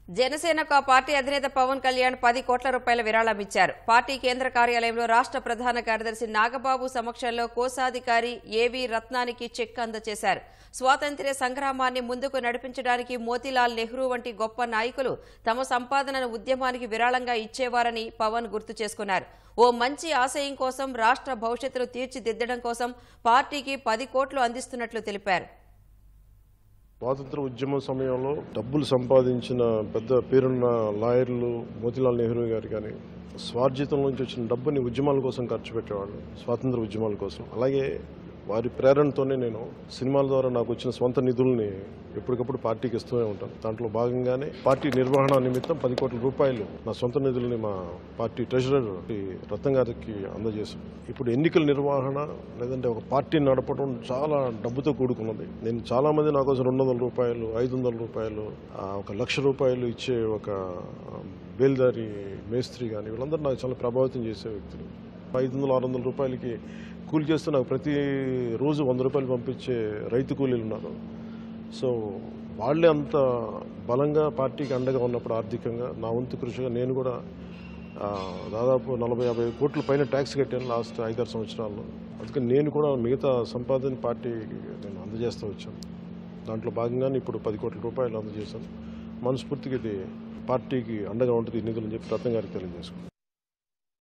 జనసేనకు ఆ పార్టీ అధినేత పవన్ కళ్యాణ్ పది కోట్ల రూపాయల విరాళం ఇచ్చారు పార్టీ కేంద్ర కార్యాలయంలో రాష్ట్ర ప్రధాన కార్యదర్శి నాగబాబు సమక్షంలో కోశాధికారి ఏవి రత్నానికి చెక్ అందజేశారు స్వాతంత్ర్య సంగ్రామాన్ని ముందుకు నడిపించడానికి మోతీలాల్ నెహ్రూ వంటి గొప్ప నాయకులు తమ సంపాదనను ఉద్యమానికి విరాళంగా ఇచ్చేవారని పవన్ గుర్తు చేసుకున్నారు ఓ మంచి ఆశయం కోసం రాష్ట్ర భవిష్యత్తును తీర్చిదిద్దడం కోసం పార్టీకి పది కోట్లు అందిస్తున్నట్లు తెలిపారు స్వాతంత్ర ఉద్యమ సమయంలో డబ్బులు సంపాదించిన పెద్ద పేరున్న లాయర్లు మోతిలాల్ నెహ్రూ గారు కానీ స్వార్జితం నుంచి వచ్చిన డబ్బుని ఉద్యమాల కోసం ఖర్చు పెట్టేవాళ్ళు స్వాతంత్ర ఉద్యమాల కోసం అలాగే వారి ప్రేరణతోనే నేను సినిమాల ద్వారా నాకు వచ్చిన స్వంత నిధుల్ని ఎప్పటికప్పుడు పార్టీకి ఇస్తూనే ఉంటాను దాంట్లో భాగంగానే పార్టీ నిర్వహణ నిమిత్తం పది కోట్ల రూపాయలు నా సొంత నిధుల్ని మా పార్టీ ట్రెజరర్ రత్నం గారికి అందజేశాం ఇప్పుడు ఎన్నికల నిర్వహణ లేదంటే ఒక పార్టీని నడపడం చాలా డబ్బుతో కూడుకున్నది నేను చాలా మంది నా కోసం రెండు వందల రూపాయలు ఐదు వందల రూపాయలు ఆ, ఒక లక్ష రూపాయలు ఇచ్చే ఒక ఆ, బేల్దారి మేస్త్రి కానీ వీళ్ళందరూ నాకు చాలా ప్రభావితం చేసే వ్యక్తులు ఐదు వందలు ఆరు వందల రూపాయలకి కూలి చేస్తూ నాకు ప్రతి రోజు వంద రూపాయలు పంపించే రైతు కూలీలు ఉన్నారు సో వాళ్ళే అంత బలంగా పార్టీకి అండగా ఉన్నప్పుడు ఆర్థికంగా నా వంతు కృషిగా నేను కూడా ఆ, దాదాపు నలభై యాభై కోట్ల పైన ట్యాక్స్ కట్టాను లాస్ట్ ఐదారు సంవత్సరాల్లో అందుకని నేను కూడా మిగతా సంపాదన పార్టీకి నేను అందజేస్తూ వచ్చాను దాంట్లో భాగంగానే ఇప్పుడు పది కోట్ల రూపాయలు అందజేశాను మనస్ఫూర్తిగా ఇది పార్టీకి అండగా ఉంటుంది ఈ నిధులు అని చెప్పి రత్నం గారికి తెలియజేసుకున్నాను